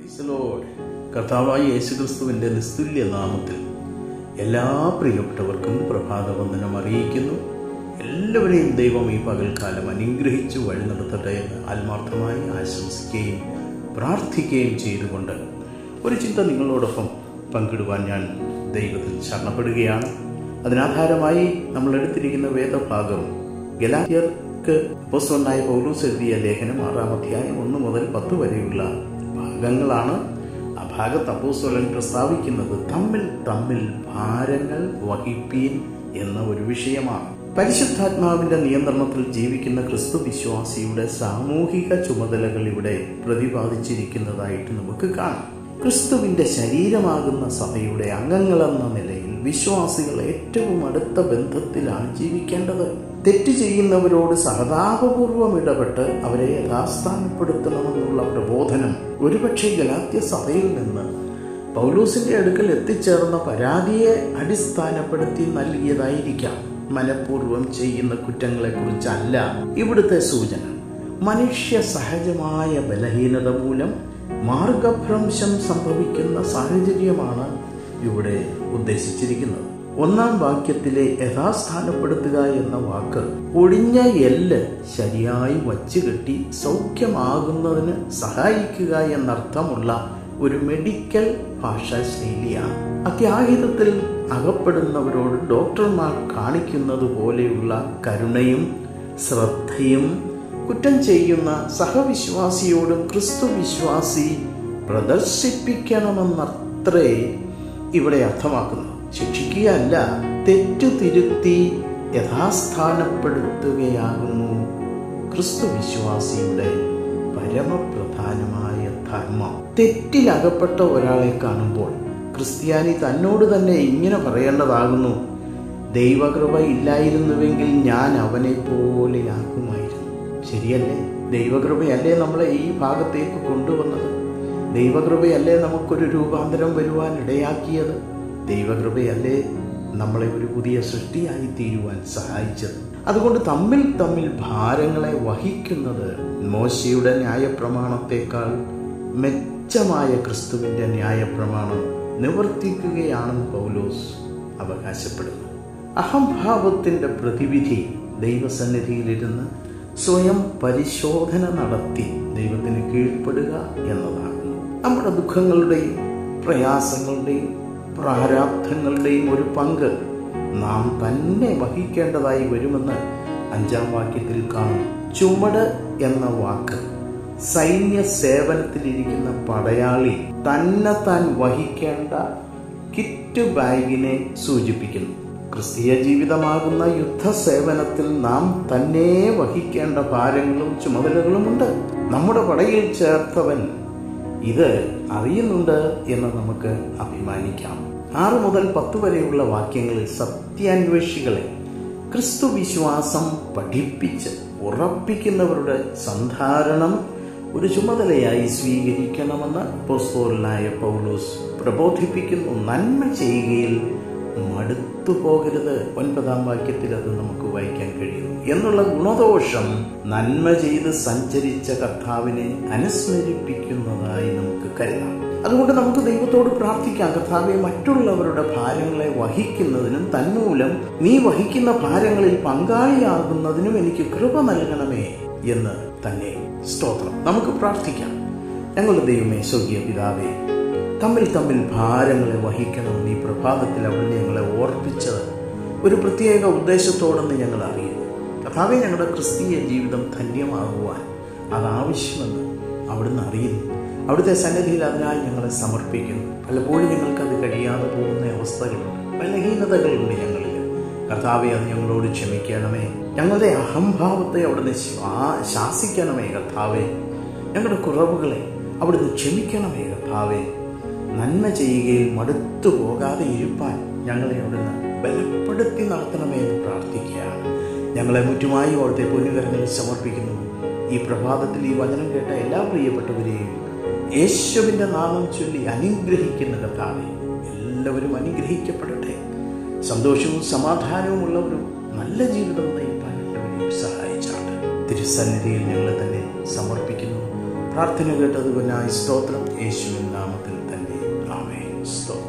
praise Lord കർത്താവായ യേശുക്രിസ്തുവിൻ്റെ നിസ്തുല്യ നാമത്തിൽ എല്ലാ പ്രിയപ്പെട്ടവർക്കും പ്രഭാതവന്ദനം അറിയിക്കുന്നു എല്ലാവരെയും ദൈവം ഈ പകൽക്കാലം അനുഗ്രഹിച്ചു വഴി നടത്തട്ടെ എന്ന് ആത്മാർത്ഥമായി ആശംസിക്കുകയും പ്രാർത്ഥിക്കുകയും ചെയ്തുകൊണ്ട് ഒരു ചിന്ത നിങ്ങളോടൊപ്പം പങ്കിടുവാൻ ഞാൻ ദൈവത്തിൽ ശരണപ്പെടുകയാണ് അതിനാധാരമായി നമ്മൾ എടുത്തിരിക്കുന്ന വേദഭാഗം ഗലാത്യർക്ക് അപ്പോസ്തലനായ പൗലൂസ് എഴുതിയ ലേഖനം ആറാം അധ്യായം ഒന്ന് മുതൽ പത്ത് വരെയുള്ള ഭാഗങ്ങളാണ് ആ ഭാഗത്ത് അപ്പോസ്തലൻ പ്രസ്താവിക്കുന്നത് തമ്മിൽ തമ്മിൽ ഭാരങ്ങൾ വഹിപ്പീൻ എന്ന ഒരു വിഷയമാണ് പരിശുദ്ധാത്മാവിന്റെ നിയന്ത്രണത്തിൽ ജീവിക്കുന്ന ക്രിസ്തു വിശ്വാസിയുടെ സാമൂഹിക ചുമതലകൾ ഇവിടെ പ്രതിപാദിച്ചിരിക്കുന്നതായിട്ട് നമുക്ക് കാണാം ക്രിസ്തുവിന്റെ ശരീരമാകുന്ന സഭയുടെ അംഗങ്ങളെന്ന നിലയിൽ വിശ്വാസികൾ ഏറ്റവും അടുത്ത ബന്ധത്തിലാണ് ജീവിക്കേണ്ടത് തെറ്റ് ചെയ്യുന്നവരോട് സഹതാപപൂർവം ഇടപെട്ട് അവരെ യഥാസ്ഥാനപ്പെടുത്തണമെന്നുള്ള പ്രബോധനം ഒരുപക്ഷെ ഗലാത്യ സഭയിൽ നിന്ന് പൗലൂസിന്റെ അടുക്കൽ എത്തിച്ചേർന്ന പരാതിയെ അടിസ്ഥാനപ്പെടുത്തി നൽകിയതായിരിക്കാം മനഃപൂർവ്വം ചെയ്യുന്ന കുറ്റങ്ങളെക്കുറിച്ചല്ല ഇവിടുത്തെ സൂചന മനുഷ്യ സഹജമായ ബലഹീനത മൂലം മാർഗഭ്രംശം സംഭവിക്കുന്ന സാഹചര്യമാണ് ഇവിടെ ഉദ്ദേശിച്ചിരിക്കുന്നത് ഒന്നാം വാക്യത്തിലെ യഥാസ്ഥാനപ്പെടുത്തുക എന്ന വാക്ക് ഒടിഞ്ഞ എല്ല് ശരിയായി വച്ചുകെട്ടി സൗഖ്യമാകുന്നതിന് സഹായിക്കുക എന്നർത്ഥമുള്ള ഒരു മെഡിക്കൽ ഭാഷാ ശൈലിയാണ് അത്യാഹിതത്തിൽ അകപ്പെടുന്നവരോട് ഡോക്ടർമാർ കാണിക്കുന്നത് പോലെയുള്ള കരുണയും ശ്രദ്ധയും കുറ്റം ചെയ്യുന്ന സഹവിശ്വാസിയോടും ക്രിസ്തു വിശ്വാസി പ്രദർശിപ്പിക്കണമെന്നത്രേ ഇവിടെ അർത്ഥമാക്കുന്നു ശിക്ഷിക്കുകയല്ല തെറ്റു തിരുത്തി യഥാസ്ഥാനപ്പെടുത്തുകയാകുന്നു ക്രിസ്തു വിശ്വാസിയുടെ പരമപ്രധാനമായ ധർമ്മം തെറ്റിലകപ്പെട്ട ഒരാളെ കാണുമ്പോൾ ക്രിസ്ത്യാനി തന്നോട് തന്നെ ഇങ്ങനെ പറയേണ്ടതാകുന്നു ദൈവകൃപ ഇല്ലായിരുന്നുവെങ്കിൽ ഞാൻ അവനെ പോലെയാകുമായിരുന്നു ശരിയല്ലേ ദൈവകൃപയല്ലേ നമ്മളെ ഈ ഭാഗത്തേക്ക് കൊണ്ടുവന്നത് ദൈവകൃപയല്ലേ നമുക്കൊരു രൂപാന്തരം വരുവാൻ ഇടയാക്കിയത് ദൈവകൃപയല്ലേ നമ്മളെ ഒരു പുതിയ സൃഷ്ടിയായി തീരുവാൻ സഹായിച്ചത് അതുകൊണ്ട് തമ്മിൽ തമ്മിൽ ഭാരങ്ങളെ വഹിക്കുന്നത് മോശയുടെ ന്യായപ്രമാണത്തെക്കാൾ മെച്ചമായ ക്രിസ്തുവിൻ്റെ ന്യായപ്രമാണം നിവർത്തിക്കുകയാണെന്ന് പൗലോസ് അവകാശപ്പെടുന്നു അഹംഭാവത്തിൻ്റെ പ്രതിവിധി ദൈവസന്നിധിയിലിരുന്ന് സ്വയം പരിശോധന നടത്തി ദൈവത്തിന് കീഴ്പ്പെടുക എന്നതാണ് നമ്മുടെ ദുഃഖങ്ങളുടെയും പ്രയാസങ്ങളുടെയും പ്രാരാബ്ധങ്ങളുടെയും ഒരു പങ്ക് നാം തന്നെ വഹിക്കേണ്ടതായി വരുമെന്ന് അഞ്ചാം വാക്യത്തിൽ കാണും ചുമട് എന്ന വാക്ക് സൈന്യ സേവനത്തിലിരിക്കുന്ന പടയാളി തന്നെ താൻ വഹിക്കേണ്ട കിറ്റ് ബാഗിനെ സൂചിപ്പിക്കുന്നു ക്രിസ്തീയ ജീവിതമാകുന്ന യുദ്ധസേവനത്തിൽ നാം തന്നെ വഹിക്കേണ്ട ഭാരങ്ങളും ചുമതലകളുമുണ്ട് നമ്മുടെ പടയിൽ ചേർത്തവൻ ഇത് അറിയുന്നുണ്ട് എന്ന് നമുക്ക് അഭിമാനിക്കാം ആറ് മുതൽ പത്ത് വരെയുള്ള വാക്യങ്ങളിൽ സത്യാന്വേഷികളെ ക്രിസ്തു വിശ്വാസം പഠിപ്പിച്ച് ഉറപ്പിക്കുന്നവരുടെ സന്ധാരണം ഒരു ചുമതലയായി സ്വീകരിക്കണമെന്ന് പോസ്തോലായ പൗലോസ് പ്രബോധിപ്പിക്കുന്നു നന്മ ചെയ്യുകയിൽ മടുത്തു പോകരുത് ഒൻപതാം വാക്യത്തിൽ അത് നമുക്ക് വായിക്കാൻ കഴിയുന്നു എന്നുള്ള ഗുണദോഷം നന്മ ചെയ്ത് സഞ്ചരിച്ച കർത്താവിനെ അനുസ്മരിപ്പിക്കുന്നതായി നമുക്ക് കരുതാം അതുകൊണ്ട് നമുക്ക് ദൈവത്തോട് പ്രാർത്ഥിക്കാം കർത്താവെ മറ്റുള്ളവരുടെ ഭാരങ്ങളെ വഹിക്കുന്നതിനും തന്മൂലം നീ വഹിക്കുന്ന ഭാരങ്ങളിൽ പങ്കാളിയാകുന്നതിനും എനിക്ക് കൃപ നൽകണമേ എന്ന് തന്നെ സ്തോത്രം നമുക്ക് പ്രാർത്ഥിക്കാം ഞങ്ങളുടെ ദൈവമേ സ്വർഗീയ പിതാവേ തമ്മിൽ തമ്മിൽ ഭാരങ്ങളെ വഹിക്കണമെന്ന് ഈ പ്രഭാതത്തിൽ അവിടുന്ന് ഞങ്ങളെ ഓർപ്പിച്ചത് ഒരു പ്രത്യേക ഉദ്ദേശത്തോടെന്ന് ഞങ്ങൾ അറിയുന്നു കഥാവെ ഞങ്ങളുടെ ക്രിസ്തീയ ജീവിതം ധന്യമാകുവാൻ അതാവശ്യമെന്ന് അവിടുന്ന് അറിയുന്നു അവിടുത്തെ സന്നിധിയിൽ അതിനായി ഞങ്ങളെ സമർപ്പിക്കുന്നു പലപ്പോഴും ഞങ്ങൾക്കത് കഴിയാതെ പോകുന്ന അവസ്ഥകളുണ്ട് ബലഹീനതകളുണ്ട് ഞങ്ങളിൽ കർത്താവെ അത് ഞങ്ങളോട് ക്ഷമിക്കണമേ ഞങ്ങളുടെ അഹംഭാവത്തെ അവിടുന്ന് ശാസിക്കണമേ കർത്താവെ ഞങ്ങളുടെ കുറവുകളെ അവിടുന്ന് ക്ഷമിക്കണമേ കർത്താവെ നന്മ ചെയ്യുകയിൽ മടുത്തു പോകാതെ ഇരുപ്പാൻ ഞങ്ങളെ അവിടുന്ന് ബലപ്പെടുത്തി നടത്തണമേ എന്ന് പ്രാർത്ഥിക്കുകയാണ് ഞങ്ങളെ മുറ്റുമായി അവിടുത്തെ പൊന്നുകരങ്ങളിൽ സമർപ്പിക്കുന്നു ഈ പ്രഭാതത്തിൽ ഈ വചനം കേട്ട എല്ലാ പ്രിയപ്പെട്ടവരെയും യേശുവിൻ്റെ നാമം ചൊല്ലി അനുഗ്രഹിക്കുന്ന കർത്താവെ എല്ലാവരും അനുഗ്രഹിക്കപ്പെടട്ടെ സന്തോഷവും സമാധാനവും ഉള്ള ഒരു നല്ല ജീവിതം നയിക്കാൻ എല്ലാവരെയും സഹായിച്ചാണ് തിരുസന്നിധിയിൽ ഞങ്ങളെ തന്നെ സമർപ്പിക്കുന്നു പ്രാർത്ഥന കേട്ടതുകൊണ്ടായി സ്തോത്രം യേശുവിൻ നാമത്തിൽ തന്നെ ആമേൻ സ്തോത്രം